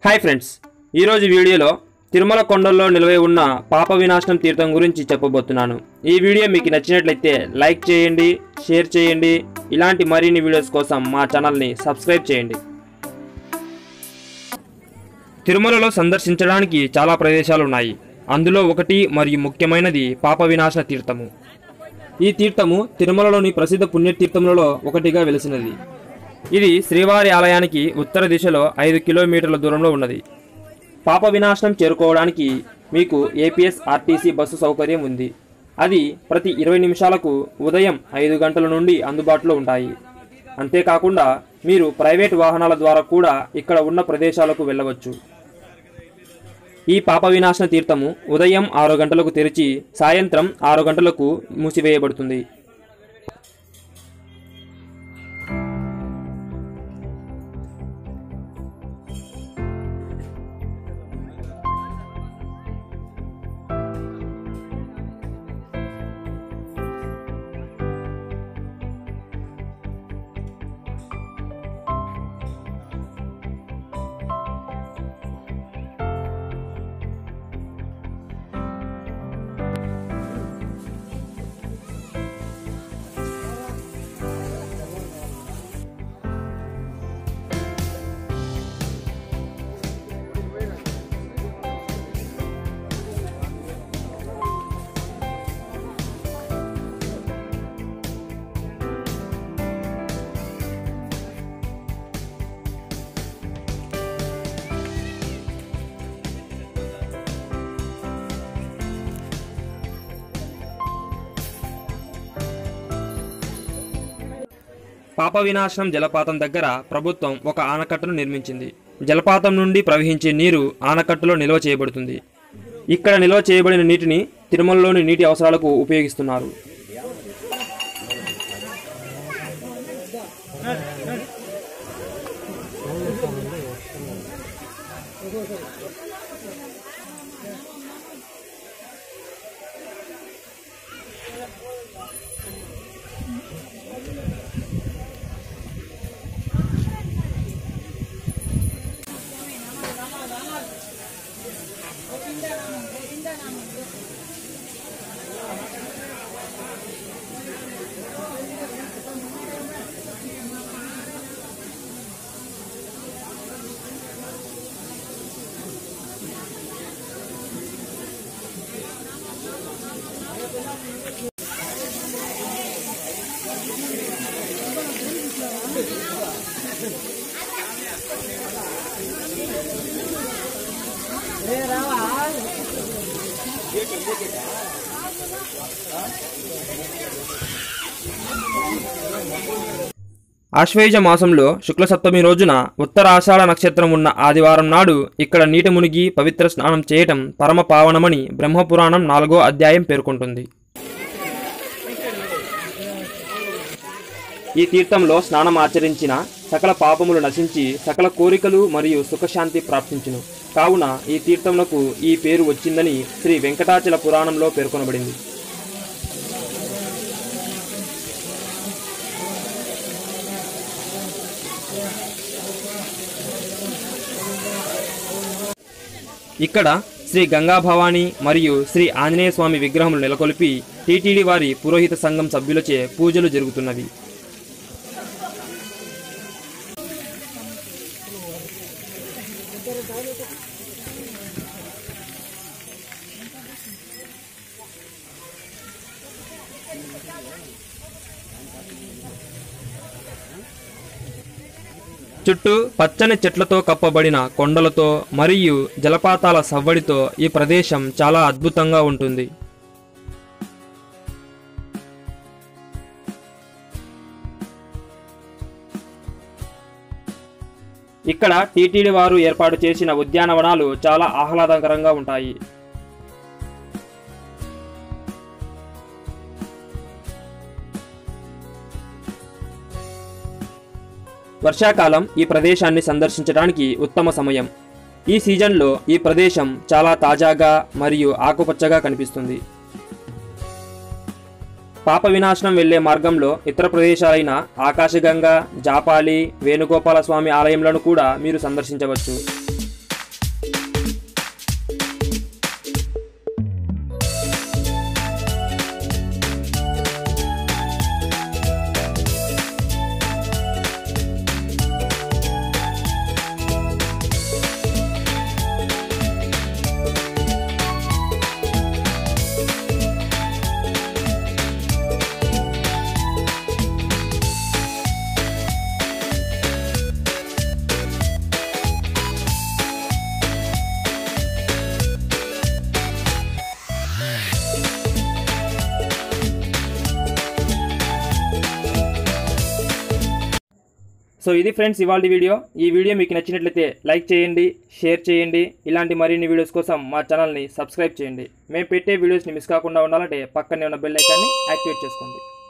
hi friends ఈరోజు వీడియోలో తిరుమల కొండల్లో నిలవై ఉన్న పాప వినాశనం తీర్థం గురించి చెప్పబోతున్నాను ఈ వీడియో మీకు నచ్చినట్లయితే లైక్ చేయండి షేర్ చేయండి ఇలాంటి మరిన్ని వీడియోస్ కోసం మా ఛానల్ని సబ్స్క్రైబ్ చేయండి తిరుమలలో సందర్శించడానికి చాలా ప్రదేశాలు ఉన్నాయి అందులో ఒకటి మరియు ముఖ్యమైనది పాప వినాశన తీర్థము ఈ తీర్థము తిరుమలలోని ప్రసిద్ధ పుణ్యతీర్థములలో ఒకటిగా వెలిసినది ఇది శ్రీవారి ఆలయానికి ఉత్తర దిశలో ఐదు కిలోమీటర్ల దూరంలో ఉన్నది పాప వినాశనం చేరుకోవడానికి మీకు ఏపీఎస్ ఆర్టీసీ బస్సు సౌకర్యం ఉంది అది ప్రతి ఇరవై నిమిషాలకు ఉదయం ఐదు గంటల నుండి అందుబాటులో ఉంటాయి అంతేకాకుండా మీరు ప్రైవేట్ వాహనాల ద్వారా కూడా ఇక్కడ ఉన్న ప్రదేశాలకు వెళ్ళవచ్చు ఈ పాప వినాశన తీర్థము ఉదయం ఆరు గంటలకు తెరిచి సాయంత్రం ఆరు గంటలకు మూసివేయబడుతుంది పాప వినాశనం జలపాతం దగ్గర ప్రభుత్వం ఒక ఆనకట్టను నిర్మించింది జలపాతం నుండి ప్రవహించే నీరు ఆనకట్టులో నిల్వ చేయబడుతుంది ఇక్కడ నిల్వ చేయబడిన నీటిని తిరుమలలోని నీటి అవసరాలకు ఉపయోగిస్తున్నారు ఆశ్వేజ మాసంలో శుక్ల సప్తమి రోజున ఉత్తర ఆషాఢ నక్షత్రం ఉన్న ఆదివారం నాడు ఇక్కడ నీటి మునిగి పవిత్ర స్నానం చేయటం పరమ పావనమని బ్రహ్మపురాణం నాలుగో అధ్యాయం పేర్కొంటుంది ఈ తీర్థంలో స్నానం ఆచరించిన సకల పాపములు నశించి సకల కోరికలు మరియు సుఖశాంతి ప్రాప్తించును కావున ఈ తీర్థమునకు ఈ పేరు వచ్చిందని శ్రీ వెంకటాచల పురాణంలో పేర్కొనబడింది ఇక్కడ శ్రీ గంగా భవాని మరియు శ్రీ ఆంజనేయ స్వామి విగ్రహములు నెలకొల్పి టీటీడీ వారి పురోహిత సంఘం సభ్యులచే పూజలు జరుగుతున్నవి చుట్టూ పచ్చని చెట్లతో కప్పబడిన కొండలతో మరియు జలపాతాల సవ్వడితో ఈ ప్రదేశం చాలా అద్భుతంగా ఉంటుంది ఇక్కడ టీటీడీ వారు ఏర్పాటు చేసిన ఉద్యానవనాలు చాలా ఆహ్లాదకరంగా ఉంటాయి వర్షాకాలం ఈ ప్రదేశాన్ని సందర్శించడానికి ఉత్తమ సమయం ఈ సీజన్లో ఈ ప్రదేశం చాలా తాజాగా మరియు ఆకుపచ్చగా కనిపిస్తుంది పాప వినాశనం వెళ్లే మార్గంలో ఇతర ప్రదేశాలైన ఆకాశగంగా జాపాలి వేణుగోపాల స్వామి ఆలయంలను కూడా మీరు సందర్శించవచ్చు సో ఇది ఫ్రెండ్స్ ఇవాళ వీడియో ఈ వీడియో మీకు నచ్చినట్లయితే లైక్ చేయండి షేర్ చేయండి ఇలాంటి మరిన్ని వీడియోస్ కోసం మా ఛానల్ని సబ్స్క్రైబ్ చేయండి మేము పెట్టే వీడియోస్ని మిస్ కాకుండా ఉండాలంటే పక్కనే ఉన్న బెల్ ఐకాన్ని యాక్టివేట్ చేసుకోండి